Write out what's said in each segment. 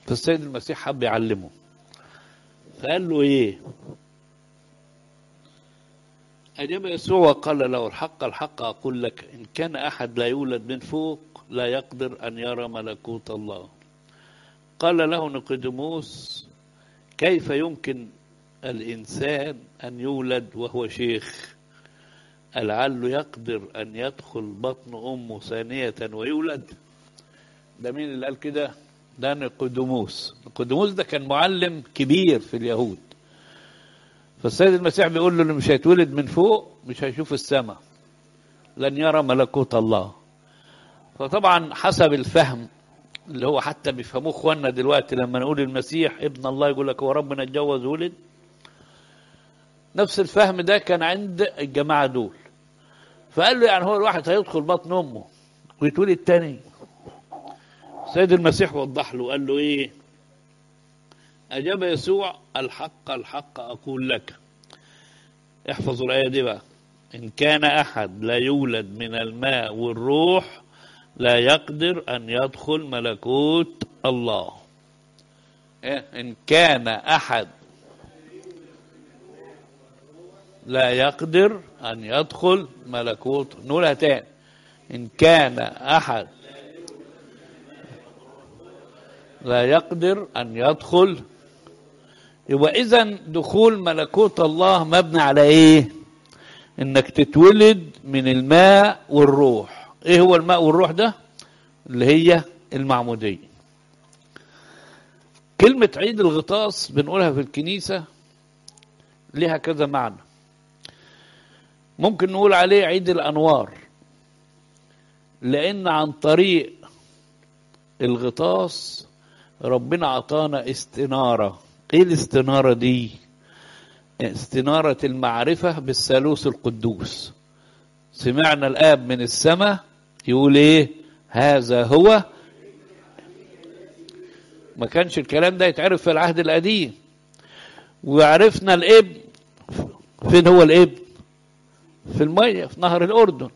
فالسيد المسيح حب يعلمه فقال له ايه أجاب يسوع وقال له الحق الحق أقول لك إن كان أحد لا يولد من فوق لا يقدر أن يرى ملكوت الله قال له نيقوديموس كيف يمكن الإنسان أن يولد وهو شيخ لعله يقدر أن يدخل بطن أمه ثانية ويولد ده مين اللي قال كده ده نيقوديموس نيقوديموس ده كان معلم كبير في اليهود فالسيد المسيح بيقول له اللي مش هيتولد من فوق مش هيشوف السماء لن يرى ملكوت الله فطبعا حسب الفهم اللي هو حتى بيفهموه اخواننا دلوقتي لما نقول المسيح ابن الله يقول لك هو ربنا اتجوز ولد نفس الفهم ده كان عند الجماعه دول فقال له يعني هو الواحد هيدخل بطن امه ويتولد تاني سيد المسيح وضح له قال له ايه أجاب يسوع الحق الحق أقول لك احفظوا الآية دي بقى إن كان أحد لا يولد من الماء والروح لا يقدر أن يدخل ملكوت الله إيه؟ إن كان أحد لا يقدر أن يدخل ملكوت نقولها تاني إن كان أحد لا يقدر أن يدخل يبقى إذا دخول ملكوت الله مبني على إيه؟ إنك تتولد من الماء والروح إيه هو الماء والروح ده؟ اللي هي المعمودية كلمة عيد الغطاس بنقولها في الكنيسة لها كذا معنى ممكن نقول عليه عيد الأنوار لأن عن طريق الغطاس ربنا عطانا استنارة ايه الاستنارة دي استنارة المعرفة بالثالوث القدوس سمعنا الآب من السماء يقول ايه هذا هو ما كانش الكلام ده يتعرف في العهد القديم وعرفنا الابن فين هو الابن في المية في نهر الأردن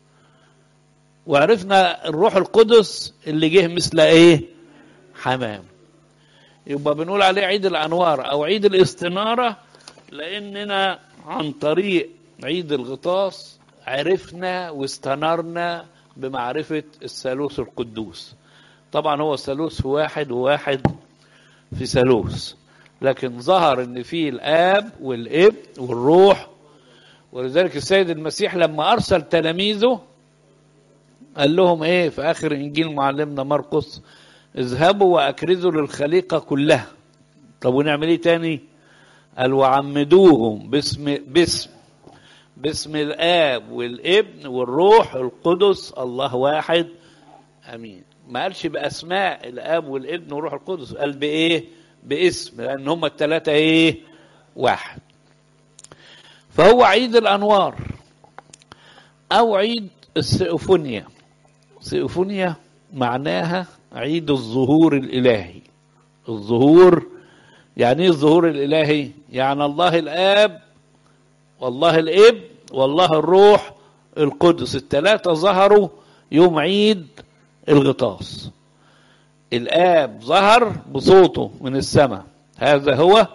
وعرفنا الروح القدس اللي جه مثل ايه حمام يبقى بنقول عليه عيد الانوار او عيد الاستناره لاننا عن طريق عيد الغطاس عرفنا واستنرنا بمعرفه الثالوث القدوس طبعا هو ثالوث واحد وواحد في ثالوث لكن ظهر ان فيه الاب والابن والروح ولذلك السيد المسيح لما ارسل تلاميذه قال لهم ايه في اخر انجيل معلمنا مرقس اذهبوا واكرزوا للخليقه كلها طب ونعمل ايه تاني قال وعمدوهم باسم باسم باسم الاب والابن والروح القدس الله واحد امين ما قالش باسماء الاب والابن والروح القدس قال بايه باسم لان هم الثلاثه ايه واحد فهو عيد الانوار او عيد السيوفونيا سيوفونيا معناها عيد الظهور الإلهي الظهور يعني ايه الظهور الإلهي يعني الله الآب والله الابن والله الروح القدس الثلاثة ظهروا يوم عيد الغطاس الآب ظهر بصوته من السماء هذا هو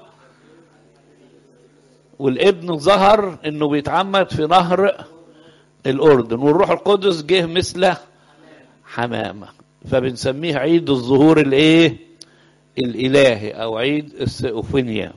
والابن ظهر انه بيتعمد في نهر الأردن والروح القدس جه مثل حمامة فبنسميه عيد الظهور الايه الالهي او عيد السيوفينيا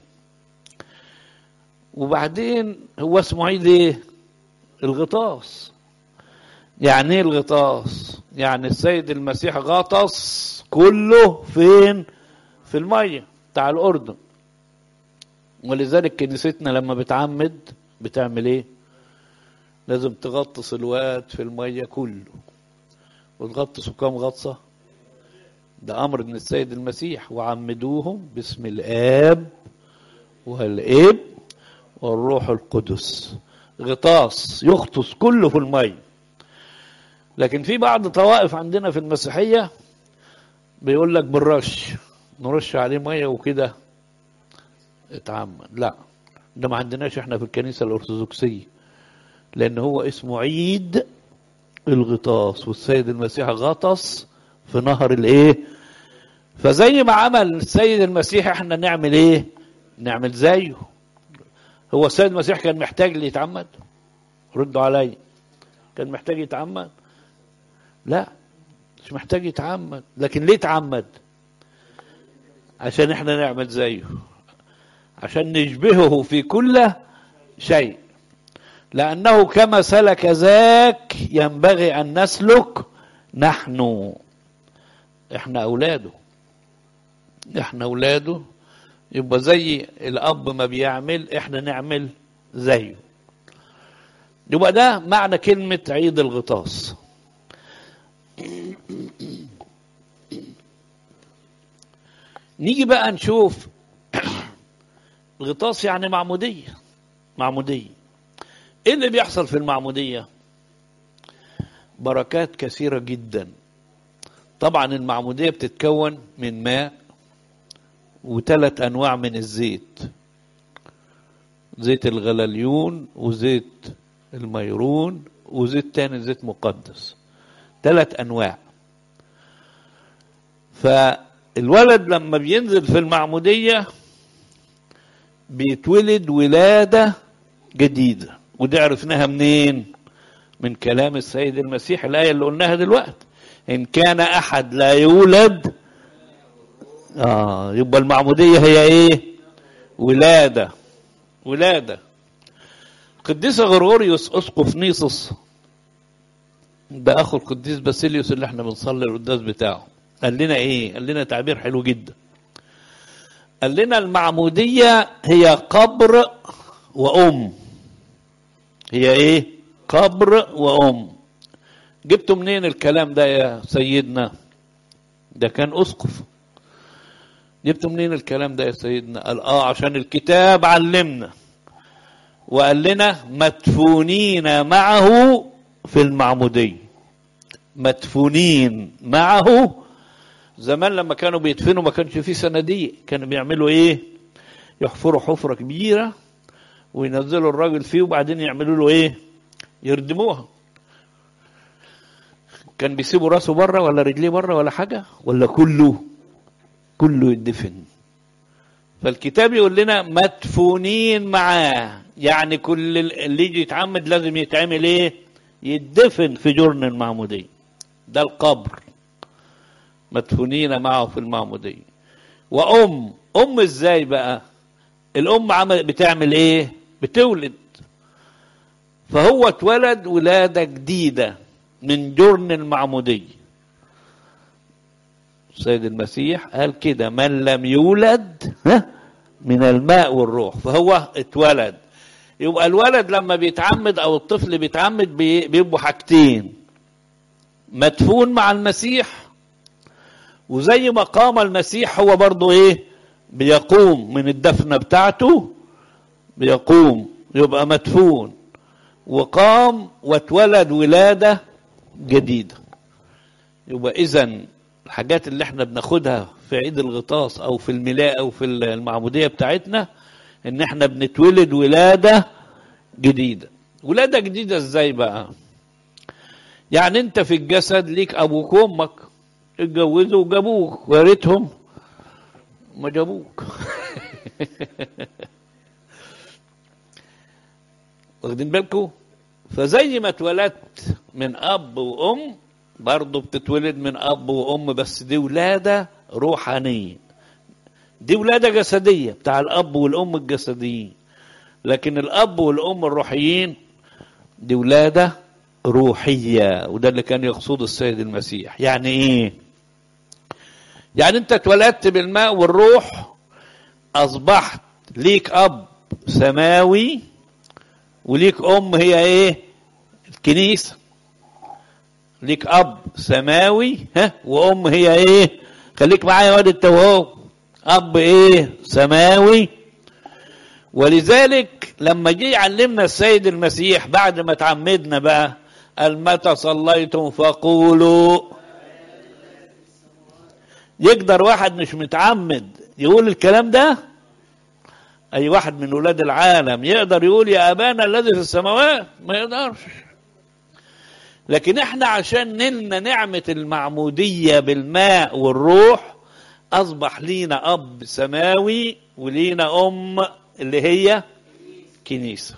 وبعدين هو اسمه عيد ايه الغطاس يعني ايه الغطاس يعني السيد المسيح غطس كله فين في الميه بتاع الاردن ولذلك كنيستنا لما بتعمد بتعمل ايه لازم تغطس الواد في الميه كله وتغطسوا كام غطسة ده أمر من السيد المسيح وعمدوهم باسم الآب والابن والروح القدس غطاس يغطس كله في المية لكن في بعض طوائف عندنا في المسيحية بيقول لك بالرش نرش عليه مية وكده اتعمد لا ده ما عندناش احنا في الكنيسة الأرثوذكسية لأن هو اسمه عيد الغطاس والسيد المسيح غطس في نهر الايه فزي ما عمل السيد المسيح احنا نعمل ايه نعمل زيه هو السيد المسيح كان محتاج اللي يتعمد ردوا علي كان محتاج يتعمد لا مش محتاج يتعمد لكن ليه اتعمد عشان احنا نعمل زيه عشان نشبهه في كل شيء لأنه كما سلك ذاك ينبغي أن نسلك نحن احنا أولاده احنا أولاده يبقى زي الأب ما بيعمل احنا نعمل زيه يبقى ده معنى كلمة عيد الغطاس نيجي بقى نشوف الغطاس يعني معمودية معمودية ايه اللي بيحصل في المعمودية بركات كثيرة جدا طبعا المعمودية بتتكون من ماء وثلاث انواع من الزيت زيت الغلاليون وزيت الميرون وزيت تاني زيت مقدس ثلاث انواع فالولد لما بينزل في المعمودية بيتولد ولادة جديدة ودي عرفناها منين من كلام السيد المسيح الآية اللي قلناها دلوقتي إن كان أحد لا يولد آه يبقى المعمودية هي إيه ولادة ولادة قديس غرغوريوس أسقف نيسوس ده أخو القديس باسيليوس اللي احنا بنصلي القداس بتاعه قال لنا إيه قال لنا تعبير حلو جدا قال لنا المعمودية هي قبر وأم هي إيه قبر وأم جبتوا منين الكلام ده يا سيدنا ده كان أسقف جبتوا منين الكلام ده يا سيدنا قال آه عشان الكتاب علمنا وقال لنا مدفونين معه في المعمودية مدفونين معه زمان لما كانوا بيدفنوا ما كانش فيه صناديق كانوا بيعملوا ايه يحفروا حفرة كبيرة وينزلوا الراجل فيه وبعدين يعملوا له ايه يردموها كان بيسيبوا راسه بره ولا رجليه بره ولا حاجة ولا كله كله يدفن فالكتاب يقول لنا مدفونين معاه يعني كل اللي يجي يتعمد لازم يتعمل ايه يدفن في جرن المعمودية ده القبر مدفونين معه في المعمودية وأم أم ازاي بقى الأم عمل بتعمل ايه بتولد فهو اتولد ولادة جديدة من جرن المعمودية السيد المسيح قال كده من لم يولد من الماء والروح فهو اتولد يبقى الولد لما بيتعمد او الطفل بيتعمد بيبقوا حاجتين مدفون مع المسيح وزي ما قام المسيح هو برضه ايه بيقوم من الدفنة بتاعته بيقوم يبقى مدفون وقام واتولد ولادة جديدة يبقى اذا الحاجات اللي احنا بناخدها في عيد الغطاس او في الملاء او في المعمودية بتاعتنا ان احنا بنتولد ولادة جديدة ولادة جديدة ازاي بقى يعني انت في الجسد ليك ابوك وامك اتجوزوا وجابوك ويا ريتهم ما جابوك واخدين بالكم فزي ما اتولدت من اب وام برضه بتتولد من اب وام بس دي ولاده روحانيه دي ولاده جسديه بتاع الاب والام الجسديين لكن الاب والام الروحيين دي ولاده روحيه وده اللي كان يقصده السيد المسيح يعني ايه يعني انت اتولدت بالماء والروح اصبحت ليك اب سماوي وليك ام هي ايه الكنيسه ليك اب سماوي ها وام هي ايه خليك معايا يا واد التوهو اب ايه سماوي ولذلك لما جه يعلمنا السيد المسيح بعد ما تعمدنا بقى قال متى صليتم فقولوا يقدر واحد مش متعمد يقول الكلام ده اي واحد من ولاد العالم يقدر يقول يا ابانا الذي في السماوات ما يقدرش لكن احنا عشان نلنا نعمة المعمودية بالماء والروح أصبح لينا أب سماوي ولينا أم اللي هي كنيسة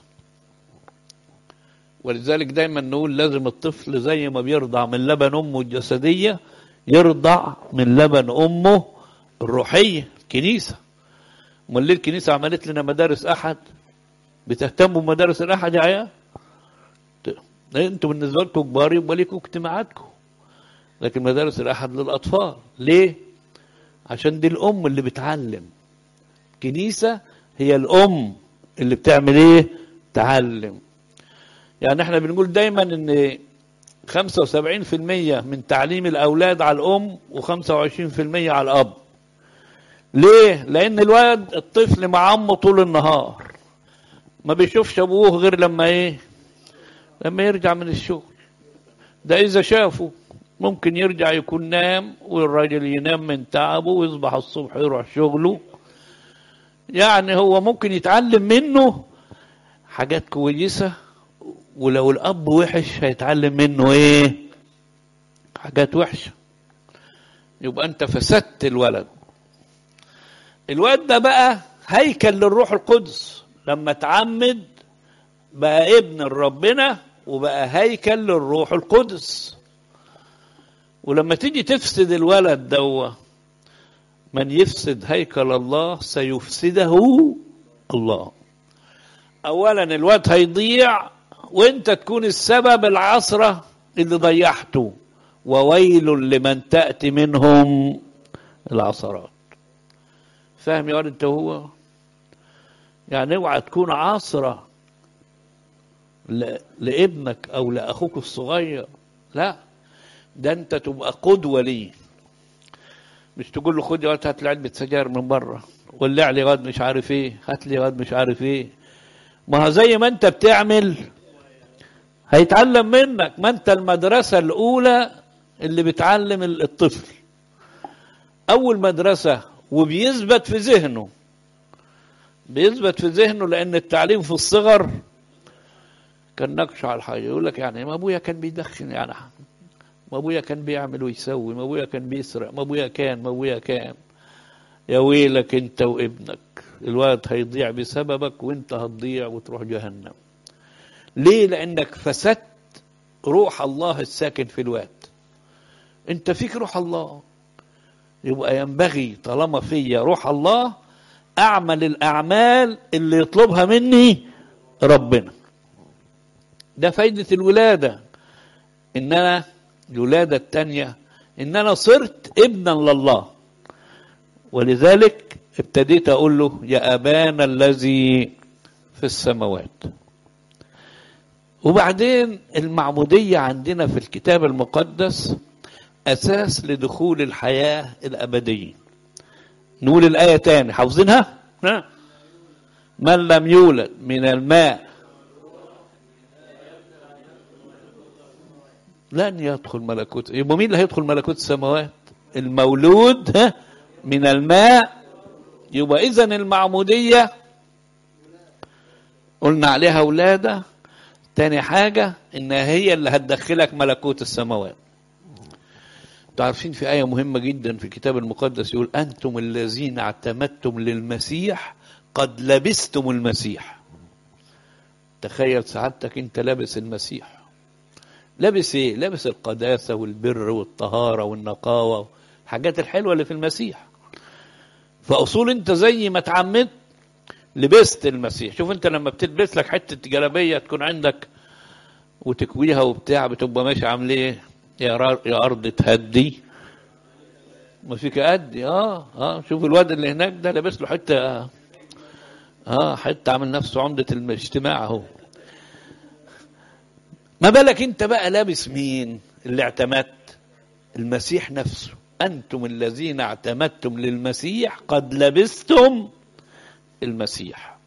ولذلك دايما نقول لازم الطفل زي ما بيرضع من لبن أمه الجسدية يرضع من لبن أمه الروحية الكنيسة امال ليه الكنيسة عملت لنا مدارس أحد بتهتموا بمدارس الأحد يا عيال انتوا بالنسبة لكم كبار يبقى ليكم اجتماعاتكم لكن مدارس الأحد للأطفال ليه؟ عشان دي الأم اللي بتعلم كنيسة هي الأم اللي بتعمل إيه؟ تعلم يعني احنا بنقول دايما ان 75% من تعليم الأولاد على الأم و25% على الأب ليه؟ لأن الولد الطفل مع أمه طول النهار ما بيشوفش أبوه غير لما إيه؟ لما يرجع من الشغل ده إذا شافه ممكن يرجع يكون نام والراجل ينام من تعبه ويصبح الصبح يروح شغله يعني هو ممكن يتعلم منه حاجات كويسة ولو الأب وحش هيتعلم منه إيه حاجات وحشة يبقى أنت فسدت الولد الولد ده بقى هيكل للروح القدس لما اتعمد بقى ابن ربنا وبقى هيكل للروح القدس ولما تيجي تفسد الولد دوا من يفسد هيكل الله سيفسده الله اولا الواد هيضيع وانت تكون السبب العصرة اللي ضيعته وويل لمن تأتي منهم العصرات فاهم يا ولد انت هو يعني اوعى تكون عاصرة لابنك او لاخوك الصغير لا ده انت تبقى قدوة ليه مش تقول له خد يا واد هات لي علبة سجاير من بره ولع لي واد مش عارف ايه هات لي واد مش عارف ايه ما زي ما انت بتعمل هيتعلم منك ما انت المدرسة الاولى اللي بتعلم الطفل اول مدرسة وبيثبت في ذهنه بيثبت في ذهنه لان التعليم في الصغر كان نقش على الحاجة يقول لك يعني ما ابويا كان بيدخن يعني ما ابويا كان بيعمل ويسوي ما ابويا كان بيسرق ما ابويا كان ما ابويا كان يا ويلك انت وابنك الولد هيضيع بسببك وانت هتضيع وتروح جهنم ليه لانك فسدت روح الله الساكن في الواد انت فيك روح الله يبقى ينبغي طالما فيا روح الله اعمل الاعمال اللي يطلبها مني ربنا ده فايدة الولادة ان انا الولادة التانية ان انا صرت ابنا لله ولذلك ابتديت اقول له يا ابانا الذي في السماوات وبعدين المعمودية عندنا في الكتاب المقدس اساس لدخول الحياة الابدية نقول الاية تاني حافظينها من لم يولد من الماء لن يدخل ملكوت يبقى مين اللي هيدخل ملكوت السماوات المولود ها من الماء يبقى اذا المعمودية قلنا عليها ولادة تاني حاجة انها هي اللي هتدخلك ملكوت السماوات تعرفين في آية مهمة جدا في الكتاب المقدس يقول أنتم الذين اعتمدتم للمسيح قد لبستم المسيح تخيل سعادتك انت لابس المسيح لابس ايه لابس القداسة والبر والطهارة والنقاوة الحاجات الحلوة اللي في المسيح فأصول انت زي ما اتعمدت لبست المسيح شوف انت لما بتلبس لك حتة جلابية تكون عندك وتكويها وبتاع بتبقى ماشي عامل ايه يا يا ارض تهدي ما فيك ادي اه اه شوف الواد اللي هناك ده لابس له حته اه حته عامل نفسه عمده الاجتماع اهو ما بالك انت بقى لابس مين اللي اعتمدت المسيح نفسه انتم الذين اعتمدتم للمسيح قد لبستم المسيح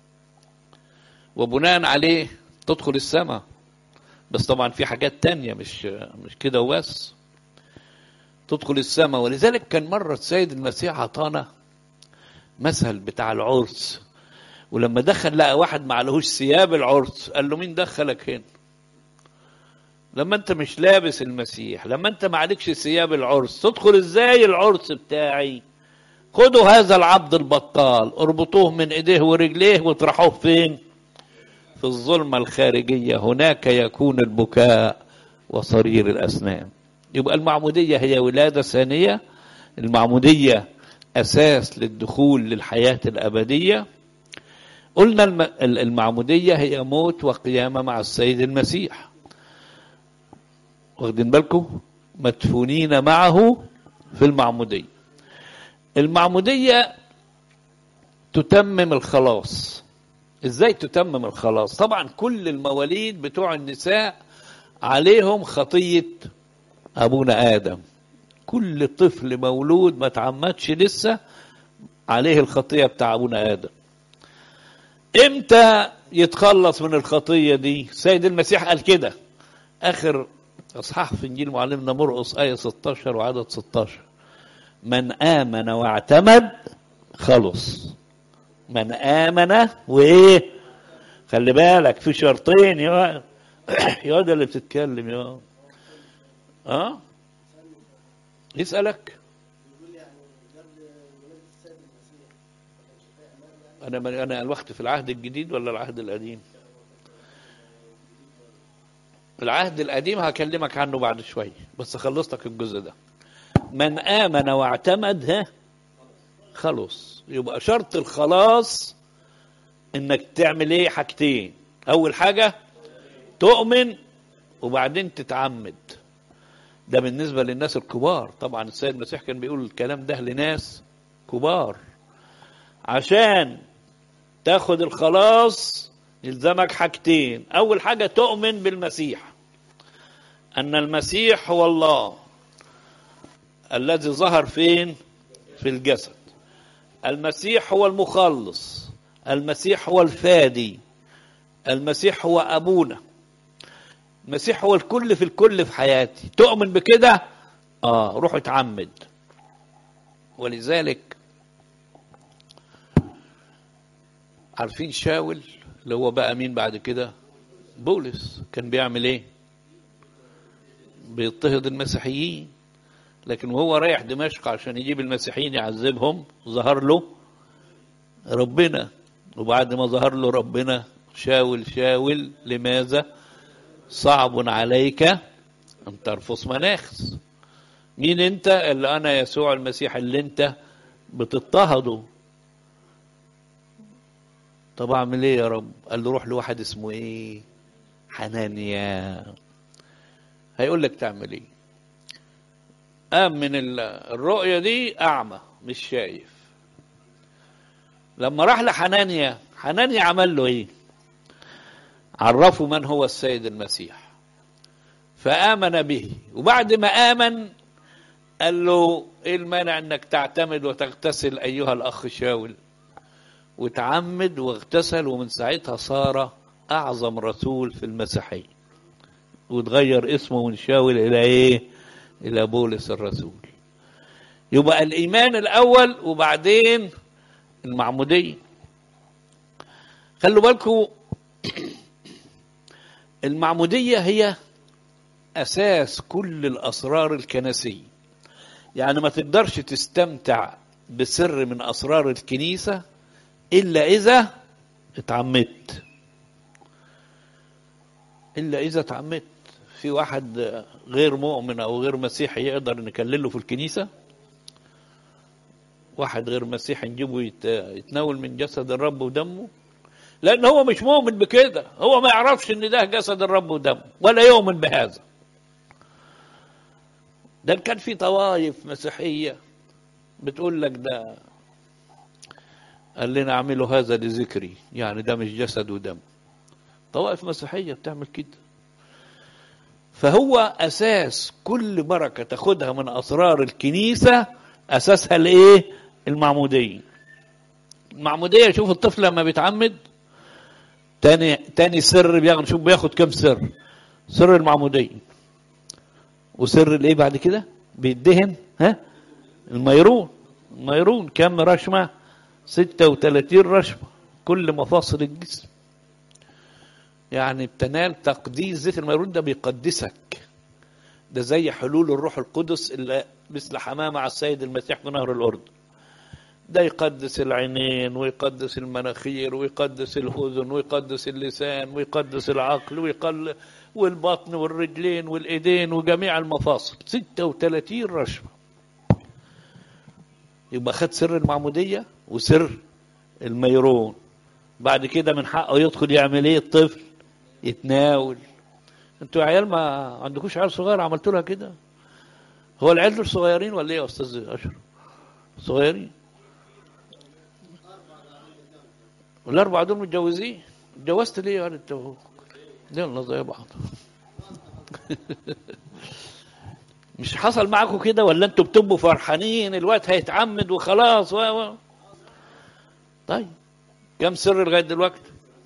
وبناء عليه تدخل السماء بس طبعا في حاجات تانية مش مش كده وبس تدخل السماء ولذلك كان مرة السيد المسيح عطانا مثل بتاع العرس ولما دخل لقى واحد ما عليهوش ثياب العرس قال له مين دخلك هنا لما انت مش لابس المسيح لما انت ما عليكش ثياب العرس تدخل ازاي العرس بتاعي خدوا هذا العبد البطال اربطوه من ايديه ورجليه واطرحوه فين في الظلمة الخارجية هناك يكون البكاء وصرير الأسنان يبقى المعمودية هي ولادة ثانية المعمودية أساس للدخول للحياة الأبدية قلنا المعمودية هي موت وقيامة مع السيد المسيح واخدين بالكم مدفونين معه في المعمودية المعمودية تتمم الخلاص ازاي تتمم الخلاص طبعا كل المواليد بتوع النساء عليهم خطية أبونا آدم كل طفل مولود ما تعمدش لسه عليه الخطية بتاع أبونا آدم امتى يتخلص من الخطية دي سيد المسيح قال كده آخر أصحاح في إنجيل معلمنا مرقص آية 16 وعدد 16 من آمن واعتمد خلص من آمن وإيه خلي بالك في شرطين يا يا ده اللي بتتكلم يا اه يسألك انا انا الوقت في العهد الجديد ولا العهد القديم العهد القديم هكلمك عنه بعد شويه بس خلصتك الجزء ده من آمن واعتمد ها خلص يبقى شرط الخلاص انك تعمل ايه حاجتين اول حاجة تؤمن وبعدين تتعمد ده بالنسبة للناس الكبار طبعا السيد المسيح كان بيقول الكلام ده لناس كبار عشان تاخد الخلاص يلزمك حاجتين اول حاجة تؤمن بالمسيح ان المسيح هو الله الذي ظهر فين في الجسد المسيح هو المخلص المسيح هو الفادي المسيح هو ابونا المسيح هو الكل في الكل في حياتي تؤمن بكده اه روح اتعمد ولذلك عارفين شاول اللي هو بقى مين بعد كده بولس كان بيعمل ايه بيضطهد المسيحيين لكن وهو رايح دمشق عشان يجيب المسيحيين يعذبهم ظهر له ربنا وبعد ما ظهر له ربنا شاول شاول لماذا صعب عليك ان ترفض مناخس مين انت اللي انا يسوع المسيح اللي انت بتضطهده طب اعمل ايه يا رب قال له روح لواحد اسمه ايه حنانيا هيقول لك تعمل ايه قام من الرؤية دي أعمى مش شايف لما راح لحنانيا حنانيا عمل له إيه عرفوا من هو السيد المسيح فآمن به وبعد ما آمن قال له إيه المانع أنك تعتمد وتغتسل أيها الأخ شاول وتعمد واغتسل ومن ساعتها صار أعظم رسول في المسيحية وتغير اسمه من شاول إلى إيه إلى بولس الرسول يبقى الإيمان الأول وبعدين المعمودية خلوا بالكم المعمودية هي أساس كل الأسرار الكنسية يعني ما تقدرش تستمتع بسر من أسرار الكنيسة إلا إذا اتعمدت إلا إذا اتعمدت في واحد غير مؤمن او غير مسيحي يقدر نكلله في الكنيسه واحد غير مسيحي نجيبه يتناول من جسد الرب ودمه لان هو مش مؤمن بكده هو ما يعرفش ان ده جسد الرب ودمه ولا يؤمن بهذا ده كان في طوائف مسيحيه بتقول لك ده قال لنا اعملوا هذا لذكري يعني ده مش جسد ودم طوائف مسيحيه بتعمل كده فهو اساس كل بركه تاخدها من اسرار الكنيسه اساسها الايه المعموديه المعموديه شوف الطفل لما بيتعمد تاني تاني سر بياخد شوف بياخد كم سر سر المعموديه وسر الايه بعد كده بيدهن ها الميرون الميرون كم رشمه 36 رشمه كل مفاصل الجسم يعني بتنال تقديس زيت الميرون ده بيقدسك ده زي حلول الروح القدس اللي مثل حماه مع السيد المسيح في نهر الأردن ده يقدس العينين ويقدس المناخير ويقدس الأذن ويقدس اللسان ويقدس العقل ويقل والبطن والرجلين والإيدين وجميع المفاصل 36 رشوة يبقى خد سر المعمودية وسر الميرون بعد كده من حقه يدخل يعمل ايه الطفل يتناول انتوا يا عيال ما عندكوش عيال صغير عملتوا لها كده هو العيال دول صغيرين ولا ايه يا استاذ اشرف صغيرين والاربعه دول متجوزين اتجوزت ليه يا انت يلا زي بعض مش حصل معاكم كده ولا انتوا بتبقوا فرحانين الوقت هيتعمد وخلاص و... و... طيب كم سر لغايه دلوقتي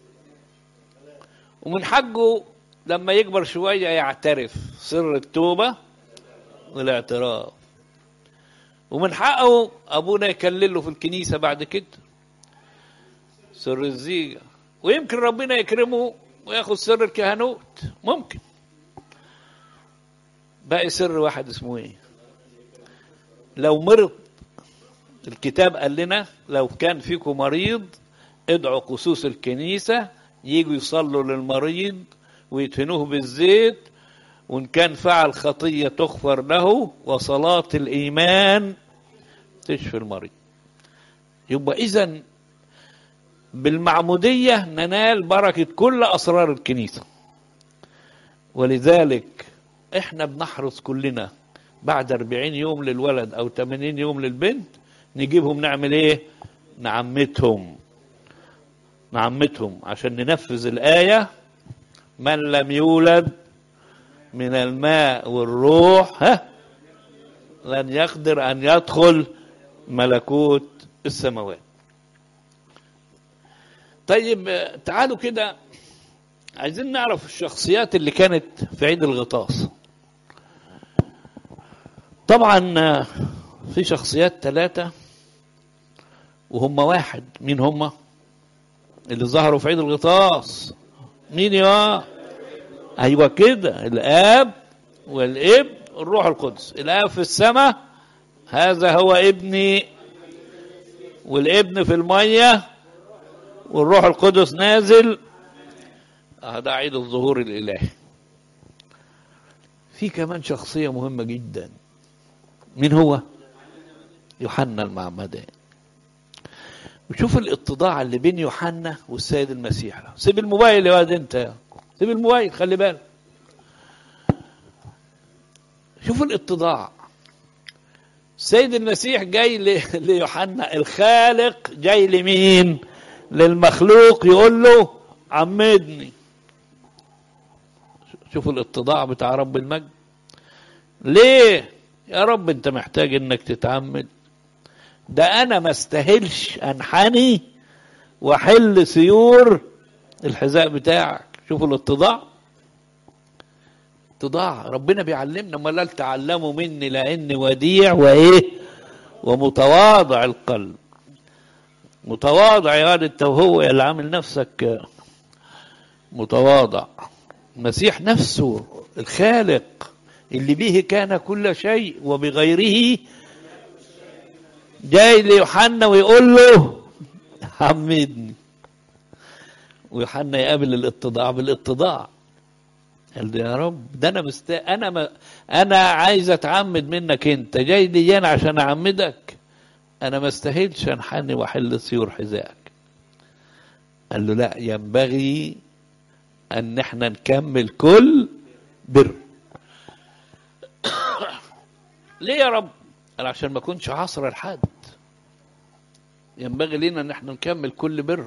ومن حقه لما يكبر شويه يعترف سر التوبه والاعتراف ومن حقه ابونا يكلله في الكنيسه بعد كده سر الزيجه ويمكن ربنا يكرمه وياخد سر الكهنوت ممكن باقي سر واحد اسمه ايه لو مرض الكتاب قال لنا لو كان فيكم مريض ادعوا قصوص الكنيسة يجوا يصلوا للمريض ويدفنوه بالزيت وإن كان فعل خطية تغفر له وصلاة الإيمان تشفي المريض يبقى إذا بالمعمودية ننال بركة كل أسرار الكنيسة ولذلك احنا بنحرص كلنا بعد 40 يوم للولد او 80 يوم للبنت نجيبهم نعمل ايه نعمتهم نعمتهم عشان ننفذ الآية من لم يولد من الماء والروح ها لن يقدر أن يدخل ملكوت السماوات طيب تعالوا كده عايزين نعرف الشخصيات اللي كانت في عيد الغطاس طبعا في شخصيات ثلاثة وهم واحد مين هم اللي ظهروا في عيد الغطاس مين يا ايوه كده الاب والابن الروح القدس الاب في السماء هذا هو ابني والابن في الميه والروح القدس نازل هذا عيد الظهور الالهي في كمان شخصيه مهمه جدا مين هو يوحنا المعمدان وشوف الاتضاع اللي بين يوحنا والسيد المسيح سيب الموبايل يا واد انت سيب الموبايل خلي بالك شوف الاتضاع السيد المسيح جاي ليوحنا الخالق جاي لمين للمخلوق يقول له عمدني شوف الاتضاع بتاع رب المجد ليه يا رب انت محتاج انك تتعمد ده انا ما استاهلش انحني واحل سيور الحذاء بتاعك شوفوا الاتضاع اتضاع ربنا بيعلمنا ما لا تعلموا مني لاني وديع وايه ومتواضع القلب متواضع يا واد انت وهو اللي عامل نفسك متواضع المسيح نفسه الخالق اللي به كان كل شيء وبغيره جاي ليوحنا ويقول له حمدني ويوحنا يقابل الاتضاع بالاتضاع قال له يا رب ده انا مست... انا ما... انا عايز اتعمد منك انت جاي لي انا عشان اعمدك انا ما استاهلش انحني واحل سيور حذائك قال له لا ينبغي ان احنا نكمل كل بر ليه يا رب قال عشان ما اكونش عصر الحد ينبغي لنا ان احنا نكمل كل بر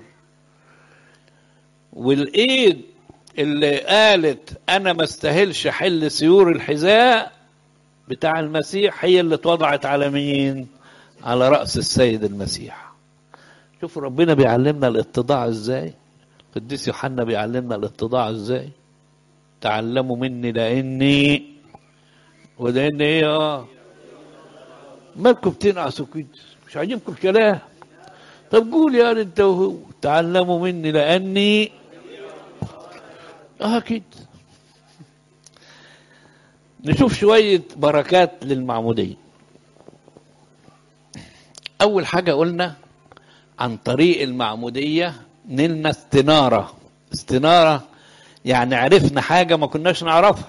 والايد اللي قالت انا ما استاهلش حل سيور الحذاء بتاع المسيح هي اللي اتوضعت على مين على راس السيد المسيح شوفوا ربنا بيعلمنا الاتضاع ازاي قديس يوحنا بيعلمنا الاتضاع ازاي تعلموا مني لاني ولان ايه اه مالكم بتنعسوا كده مش عاجبكم الكلام طب قول يا انت وهو تعلموا مني لاني اه كده نشوف شوية بركات للمعمودية أول حاجة قلنا عن طريق المعمودية نلنا استنارة استنارة يعني عرفنا حاجة ما كناش نعرفها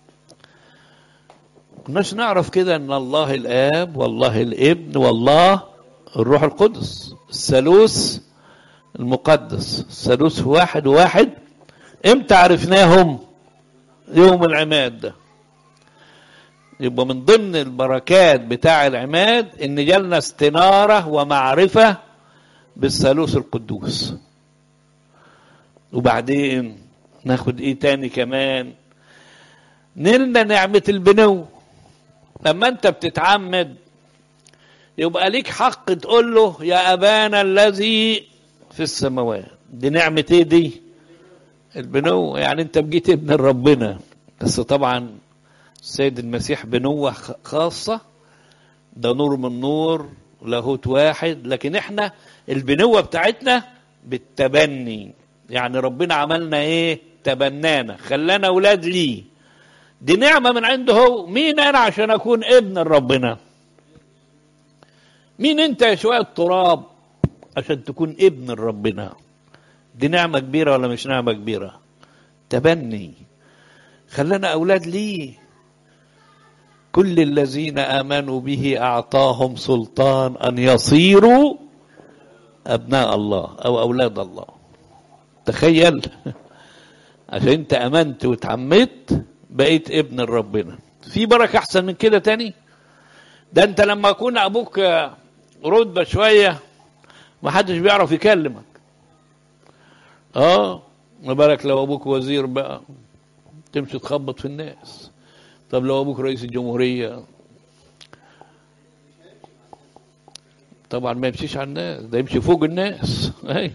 كناش نعرف كده ان الله الاب والله الابن والله الروح القدس الثالوث المقدس الثالوث واحد واحد امتى عرفناهم يوم العماد ده يبقى من ضمن البركات بتاع العماد ان جالنا استنارة ومعرفة بالثالوث القدوس وبعدين ناخد ايه تاني كمان نلنا نعمة البنو لما انت بتتعمد يبقى ليك حق تقول له يا ابانا الذي في السماوات دي نعمة ايه دي البنو يعني انت بقيت ابن ربنا بس طبعا السيد المسيح بنوة خاصة ده نور من نور لاهوت واحد لكن احنا البنوة بتاعتنا بالتبني يعني ربنا عملنا ايه تبنانا خلانا اولاد ليه دي نعمة من عنده هو مين انا عشان اكون ابن ربنا مين انت يا شوية تراب عشان تكون ابن ربنا دي نعمة كبيرة ولا مش نعمة كبيرة تبني خلانا أولاد ليه كل الذين آمنوا به أعطاهم سلطان أن يصيروا أبناء الله أو أولاد الله تخيل عشان أنت أمنت وتعمدت بقيت ابن ربنا في بركة أحسن من كده تاني ده أنت لما يكون أبوك رتبة شوية ما حدش بيعرف يكلمك اه ما بالك لو ابوك وزير بقى تمشي تخبط في الناس طب لو ابوك رئيس الجمهورية طبعا ما يمشيش على الناس ده يمشي فوق الناس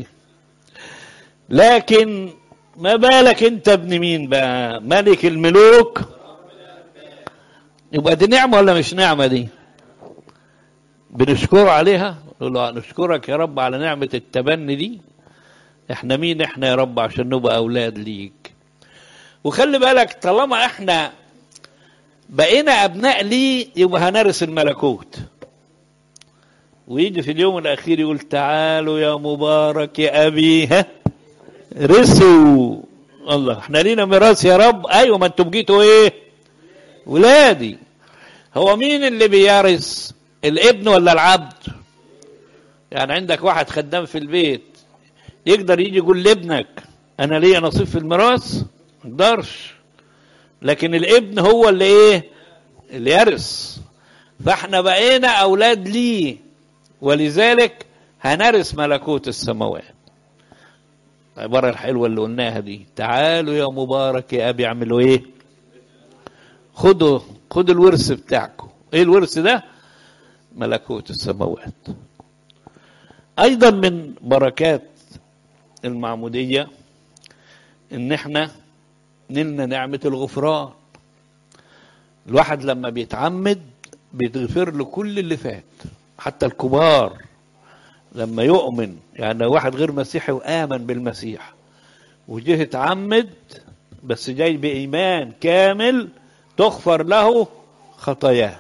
لكن ما بالك انت ابن مين بقى ملك الملوك يبقى دي نعمة ولا مش نعمة دي بنشكره عليها نقول له نشكرك يا رب على نعمة التبني دي احنا مين احنا يا رب عشان نبقى اولاد ليك وخلي بالك طالما احنا بقينا ابناء ليه يبقى هنرث الملكوت ويجي في اليوم الاخير يقول تعالوا يا مبارك يا ابي ها رثوا الله احنا لينا ميراث يا رب ايوه ما انتوا بقيتوا ايه ولادي هو مين اللي بيرث الابن ولا العبد يعني عندك واحد خدام في البيت يقدر يجي يقول لابنك انا ليا نصيب في الميراث ما يقدرش لكن الابن هو اللي ايه اللي يرث فاحنا بقينا اولاد ليه ولذلك هنرث ملكوت السماوات العبارة الحلوة اللي قلناها دي تعالوا يا مبارك يا أبي اعملوا إيه خدوا خدوا الورث بتاعكم إيه الورث ده ملكوت السماوات أيضا من بركات المعمودية إن إحنا نلنا نعمة الغفران الواحد لما بيتعمد بيتغفر له كل اللي فات حتى الكبار لما يؤمن يعني واحد غير مسيحي وآمن بالمسيح وجه اتعمد بس جاي بإيمان كامل تغفر له خطاياه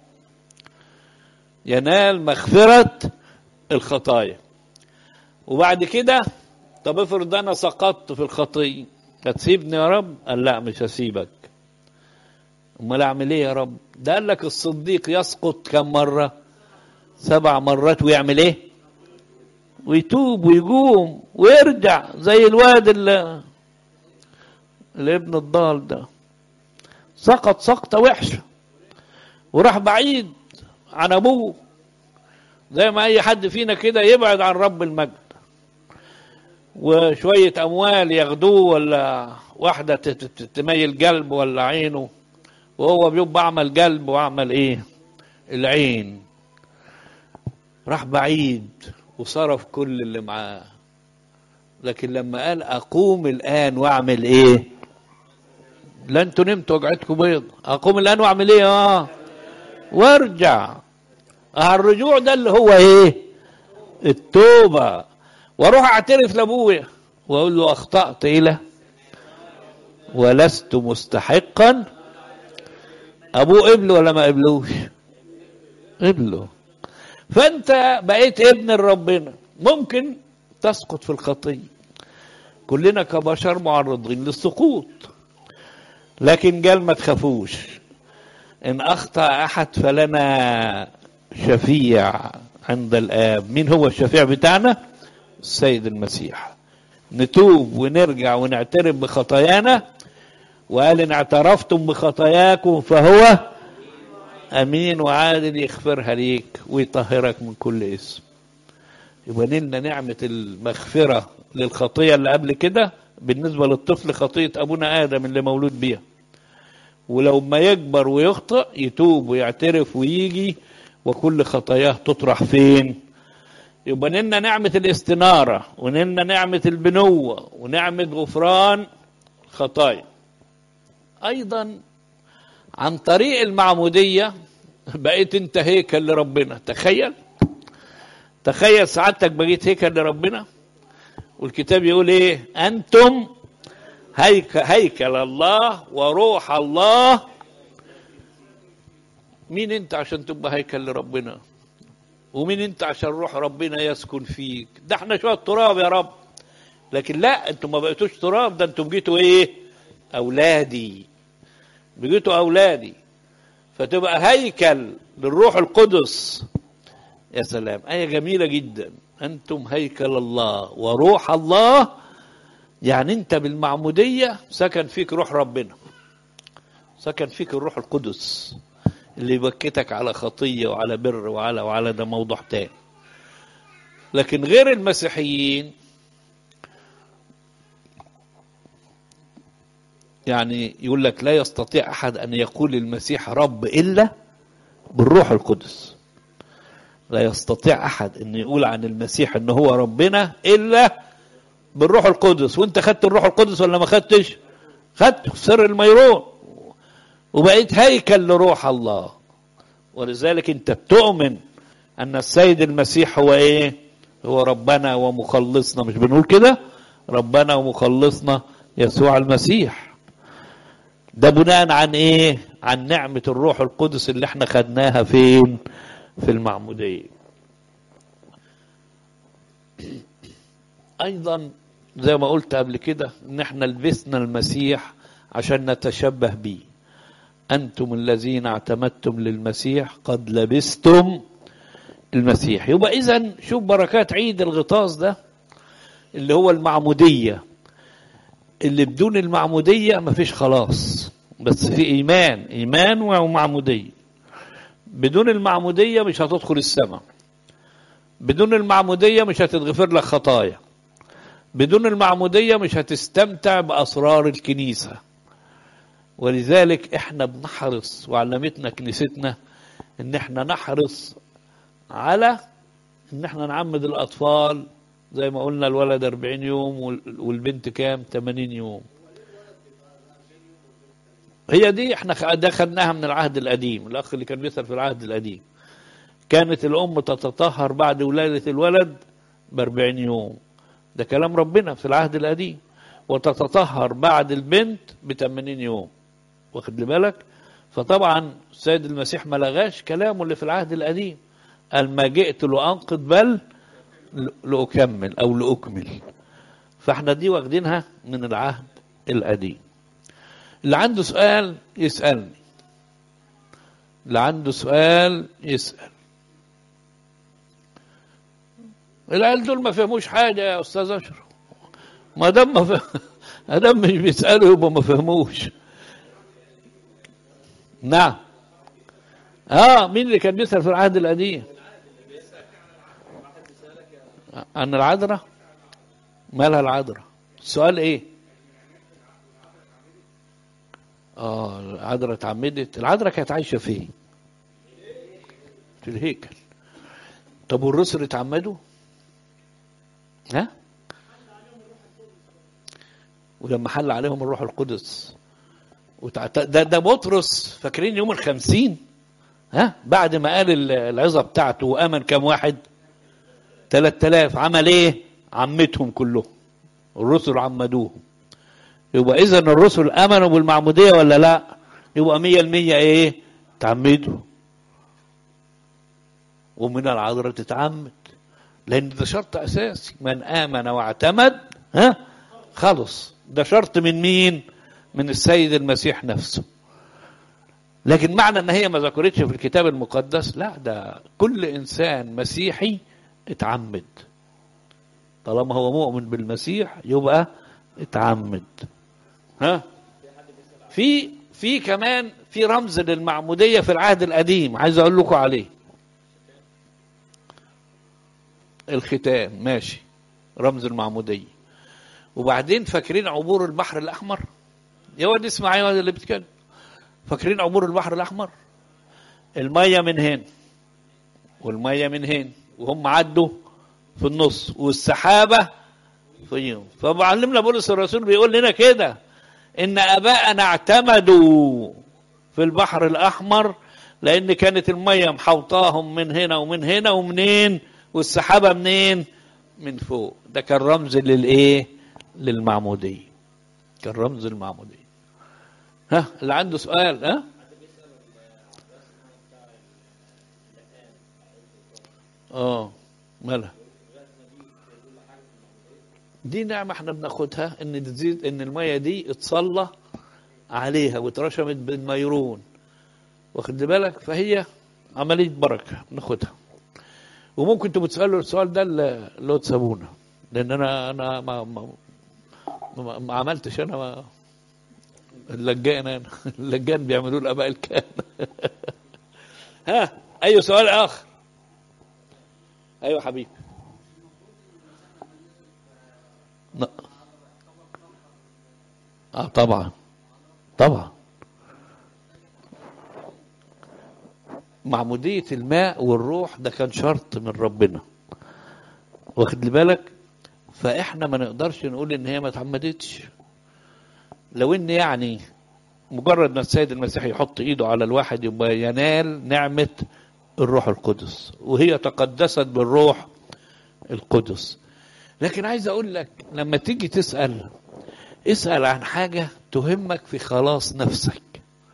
ينال مغفرة الخطايا وبعد كده طب افرض انا سقطت في الخطيه هتسيبني يا رب قال لا مش هسيبك امال اعمل ايه يا رب ده قال لك الصديق يسقط كم مره سبع مرات ويعمل ايه ويتوب ويقوم ويرجع زي الواد اللي الابن الضال ده سقط سقطه وحشه وراح بعيد عن ابوه زي ما اي حد فينا كده يبعد عن رب المجد وشوية أموال ياخدوه ولا واحدة تميل قلب ولا عينه وهو بيبقى أعمل قلب وأعمل إيه العين راح بعيد وصرف كل اللي معاه لكن لما قال أقوم الآن وأعمل إيه لا انتوا نمتوا وقعدكم بيض أقوم الآن وأعمل إيه آه وارجع آه الرجوع ده اللي هو إيه التوبة واروح اعترف لابويا واقول له اخطات الى ولست مستحقا ابوه قبله ولا ما قبلوش قبله فانت بقيت ابن ربنا ممكن تسقط في الخطيه كلنا كبشر معرضين للسقوط لكن قال ما تخافوش ان اخطا احد فلنا شفيع عند الاب مين هو الشفيع بتاعنا السيد المسيح نتوب ونرجع ونعترف بخطايانا وقال ان اعترفتم بخطاياكم فهو امين وعادل يغفرها ليك ويطهرك من كل اسم يبقى نلنا نعمة المغفرة للخطية اللي قبل كده بالنسبة للطفل خطية أبونا آدم اللي مولود بيها ولو ما يكبر ويخطئ يتوب ويعترف ويجي وكل خطاياه تطرح فين يبقى نلنا نعمة الاستنارة ونلنا نعمة البنوة ونعمة غفران خطايا أيضا عن طريق المعمودية بقيت انت هيكل لربنا تخيل تخيل سعادتك بقيت هيكل لربنا والكتاب يقول ايه انتم هيكل, هيكل الله وروح الله مين انت عشان تبقى هيكل لربنا ومين انت عشان روح ربنا يسكن فيك ده احنا شويه تراب يا رب لكن لا انتم ما بقيتوش تراب ده انتم جيتوا ايه اولادي بقيتوا اولادي فتبقى هيكل للروح القدس يا سلام آية جميلة جدا أنتم هيكل الله وروح الله يعني أنت بالمعمودية سكن فيك روح ربنا سكن فيك الروح القدس اللي يبكتك على خطية وعلى بر وعلى وعلى ده موضوع تاني لكن غير المسيحيين يعني يقول لك لا يستطيع أحد أن يقول المسيح رب إلا بالروح القدس لا يستطيع أحد أن يقول عن المسيح أنه هو ربنا إلا بالروح القدس وانت خدت الروح القدس ولا ما خدتش خدت في سر الميرون وبقيت هيكل لروح الله ولذلك انت بتؤمن ان السيد المسيح هو ايه هو ربنا ومخلصنا مش بنقول كده ربنا ومخلصنا يسوع المسيح ده بناء عن ايه عن نعمة الروح القدس اللي احنا خدناها فين في المعمودية ايضا زي ما قلت قبل كده ان احنا لبسنا المسيح عشان نتشبه بيه انتم الذين اعتمدتم للمسيح قد لبستم المسيح يبقى اذا شوف بركات عيد الغطاس ده اللي هو المعمودية اللي بدون المعمودية مفيش خلاص بس في ايمان ايمان ومعمودية بدون المعمودية مش هتدخل السماء بدون المعمودية مش هتتغفر لك خطايا بدون المعمودية مش هتستمتع بأسرار الكنيسة ولذلك احنا بنحرص وعلمتنا كنيستنا ان احنا نحرص على ان احنا نعمد الاطفال زي ما قلنا الولد 40 يوم والبنت كام 80 يوم هي دي احنا ده خدناها من العهد القديم الاخ اللي كان بيسأل في العهد القديم كانت الام تتطهر بعد ولادة الولد ب 40 يوم ده كلام ربنا في العهد القديم وتتطهر بعد البنت ب 80 يوم واخد لي بالك فطبعا السيد المسيح ما لغاش كلامه اللي في العهد القديم قال ما جئت لأنقض بل لأكمل أو لأكمل فاحنا دي واخدينها من العهد القديم اللي عنده سؤال يسألني اللي عنده سؤال يسأل العيال دول ما فهموش حاجة يا أستاذ أشرف ما دام ما فهم ما دام مش بيسألوا يبقى ما فهموش نعم اه مين اللي كان بيسأل في العهد القديم عن العذراء مالها العذراء السؤال ايه اه العذراء اتعمدت العذراء كانت عايشه فين في الهيكل طب والرسل اتعمدوا ها ولما حل عليهم الروح القدس وتعت... ده ده بطرس فاكرين يوم الخمسين ها بعد ما قال العظة بتاعته وآمن كم واحد ثلاث آلاف عمل ايه عمتهم كلهم الرسل عمدوهم يبقى اذا الرسل امنوا بالمعمودية ولا لا يبقى مية المية ايه تعمدوا ومن العذراء تتعمد لان ده شرط اساسي من امن واعتمد ها خلص ده شرط من مين من السيد المسيح نفسه لكن معنى ان هي ما ذكرتش في الكتاب المقدس لا ده كل انسان مسيحي اتعمد طالما هو مؤمن بالمسيح يبقى اتعمد ها في في كمان في رمز للمعموديه في العهد القديم عايز اقول لكم عليه الختان ماشي رمز المعموديه وبعدين فاكرين عبور البحر الاحمر يا واد اسمع يا واد اللي بيتكلم فاكرين عبور البحر الاحمر الميه من هنا والميه من هنا وهم عدوا في النص والسحابه فيهم فمعلمنا بولس الرسول بيقول لنا كده ان اباءنا اعتمدوا في البحر الاحمر لان كانت الميه محوطاهم من هنا ومن هنا ومنين والسحابه منين من فوق ده كان رمز للايه للمعموديه كان رمز المعموديه ها اللي عنده سؤال ها اه مالها دي نعمة احنا بناخدها ان تزيد ان المية دي اتصلى عليها واترشمت بالميرون واخد بالك فهي عملية بركة بناخدها وممكن تبقوا تسألوا السؤال ده اللي تسابونا لان انا انا ما ما, ما, ما عملتش انا ما اللجان انا اللجان بيعملوا الاباء الكهنة ها اي سؤال اخر ايوه حبيبي لا. اه طبعا طبعا معمودية الماء والروح ده كان شرط من ربنا واخد لي بالك فاحنا ما نقدرش نقول ان هي ما اتعمدتش لو ان يعني مجرد ما السيد المسيح يحط ايده على الواحد يبقى ينال نعمة الروح القدس وهي تقدست بالروح القدس لكن عايز اقول لك لما تيجي تسأل اسأل عن حاجة تهمك في خلاص نفسك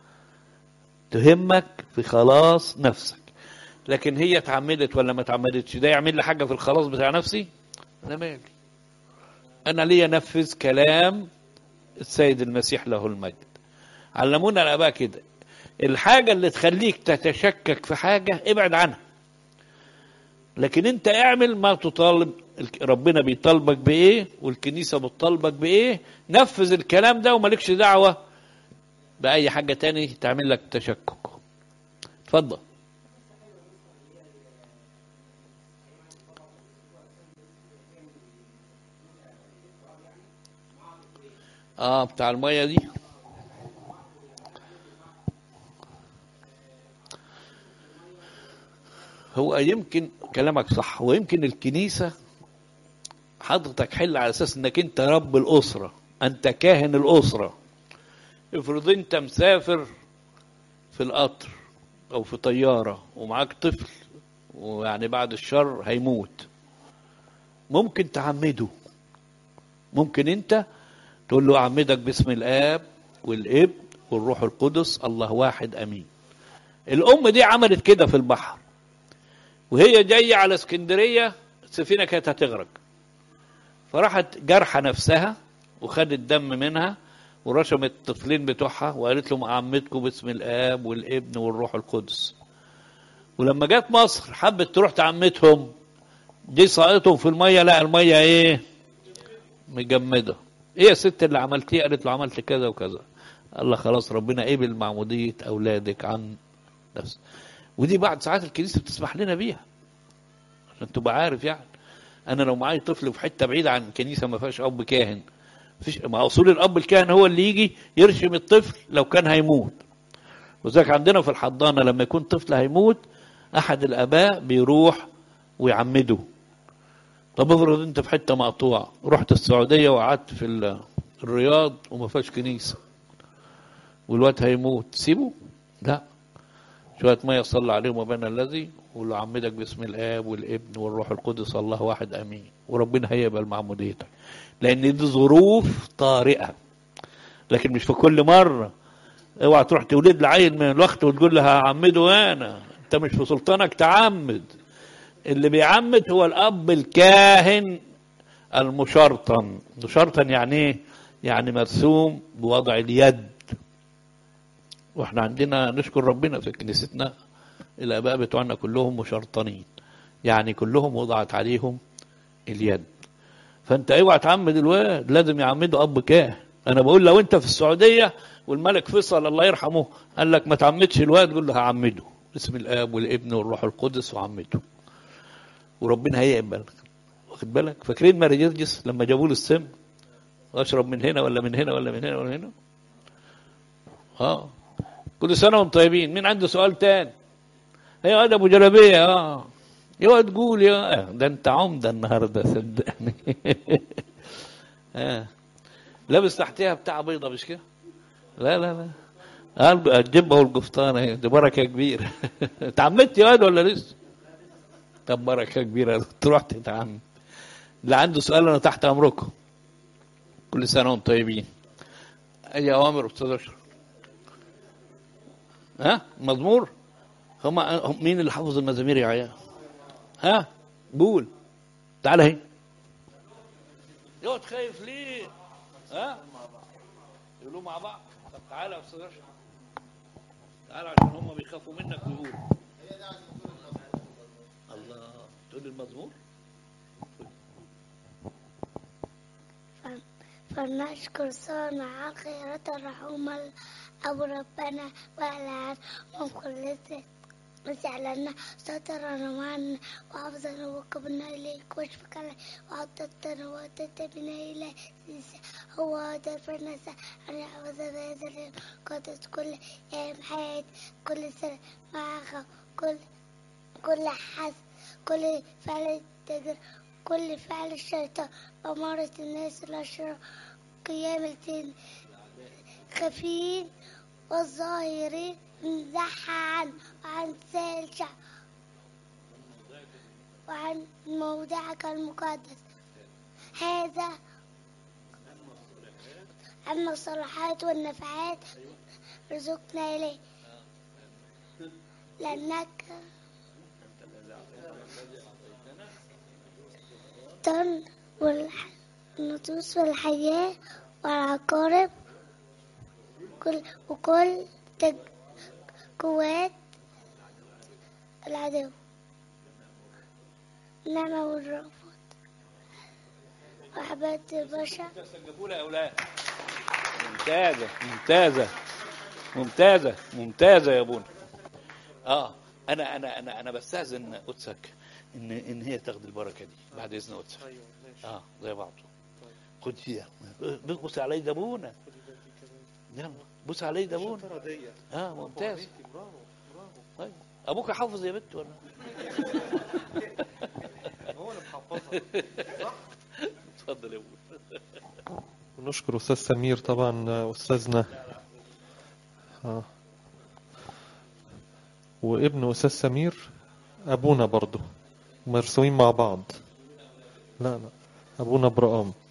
تهمك في خلاص نفسك لكن هي اتعمدت ولا ما اتعمدتش ده يعمل لي حاجة في الخلاص بتاع نفسي انا مالي انا ليا انفذ كلام السيد المسيح له المجد علمونا الاباء كده الحاجة اللي تخليك تتشكك في حاجة ابعد عنها لكن انت اعمل ما تطالب ربنا بيطالبك بايه والكنيسه بتطالبك بايه نفذ الكلام ده ومالكش دعوه باي حاجه تاني تعمل لك تشكك اتفضل اه بتاع الميه دي هو يمكن كلامك صح ويمكن الكنيسه حضرتك حل على اساس انك انت رب الاسره انت كاهن الاسره افرض انت مسافر في القطر او في طياره ومعاك طفل ويعني بعد الشر هيموت ممكن تعمده ممكن انت تقول له اعمدك باسم الاب والابن والروح القدس الله واحد امين الام دي عملت كده في البحر وهي جايه على اسكندريه السفينه كانت هتغرق فراحت جرحة نفسها وخدت دم منها ورشمت الطفلين بتوعها وقالت لهم أعمدكم باسم الآب والابن والروح القدس ولما جت مصر حبت تروح تعمتهم دي سقطهم في المية لا المية ايه مجمدة ايه يا ست اللي عملتيه قالت له عملت كذا وكذا قال لها خلاص ربنا قبل معمودية أولادك عن نفس ودي بعد ساعات الكنيسة بتسمح لنا بيها عشان تبقى عارف يعني انا لو معايا طفل في حته بعيده عن كنيسه ما فيهاش اب كاهن فيش ما اصول الاب الكاهن هو اللي يجي يرشم الطفل لو كان هيموت وذاك عندنا في الحضانه لما يكون طفل هيموت احد الاباء بيروح ويعمده طب افرض انت في حته مقطوعه رحت السعوديه وقعدت في الرياض وما فيهاش كنيسه والواد هيموت سيبه لا شويه ميه صلى عليهم وبنى الذي وقول له عمدك باسم الاب والابن والروح القدس الله واحد امين وربنا هيقبل معموديتك لان دي ظروف طارئه لكن مش في كل مره اوعى تروح تولد لعيل من الوقت وتقول له هعمده انا انت مش في سلطانك تعمد اللي بيعمد هو الاب الكاهن المشرطن مشرطن يعني ايه يعني مرسوم بوضع اليد واحنا عندنا نشكر ربنا في كنيستنا الاباء بتوعنا كلهم مشرطنين يعني كلهم وضعت عليهم اليد فانت اوعى تعمد الواد لازم يعمده اب كاهن انا بقول لو انت في السعوديه والملك فيصل الله يرحمه قال لك ما تعمدش الواد قول له هعمده باسم الاب والابن والروح القدس وعمده وربنا هيقبل واخد بالك فاكرين ماري جرجس لما جابوا له السم اشرب من هنا ولا من هنا ولا من هنا ولا من هنا اه كل سنه وانتم طيبين مين عنده سؤال تاني هي واد ابو جلابيه اه يا واد قول يا آه، ده انت عمده النهارده صدقني آه. لابس تحتها بتاع بيضه مش كده لا لا لا قال الجبه والقفطان اهي دي بركه كبيره اتعمدت يا واد ولا لسه؟ طب بركه كبيره تروح تتعمد اللي عنده سؤال انا تحت امركم كل سنه وانتم طيبين اي اوامر استاذ اشرف ها مزمور هم هم- مين اللي حافظ المزامير يا عيال ها قول تعال اهي يقعد خايف ليه ها يقولوا مع بعض طب تعالى يا استاذ اشرف تعالى عشان هم بيخافوا منك ويقولوا الله تقول المزمور فلنشكر صانع خيرة الرحوم أبو ربنا وعلى من كل وجعلنا سترا معنا وحفظنا وقبلنا إليك واشفك عليك وعطتنا وعطتنا إليك هو هذا الفرنسا أن يحفظ هذا اليوم قدس كل أيام حياة كل سنة معك كل كل حس كل فعل التجر كل فعل الشيطان أمارة الناس الأشرار قيام الدين خفيين والظاهرين امزحها عن وعن سائل شعب وعن موضعك المقدس هذا أما الصلاحات والنفعات رزقنا إليه لأنك الطن والنطوس والحياة والعقارب كل وكل تج... قوات العدو النعمة والرأفات وحبات البشر سقفوا لها يا اولاد ممتازه ممتازه ممتازه ممتازه يا ابونا اه انا انا انا انا بستاذن قدسك ان ان هي تاخد البركه دي بعد اذن قدسك اه زي بعض خد فيها بص علي ده ابونا يلا بص علي ده ابونا اه ممتاز طيب ابوك حافظ يا بنت ولا هو اللي محفظها اتفضل يا ابونا ونشكر أستاذ سمير طبعا أستاذنا آه. وابن أستاذ سمير أبونا برضو مرسومين مع بعض لا لا أبونا برقام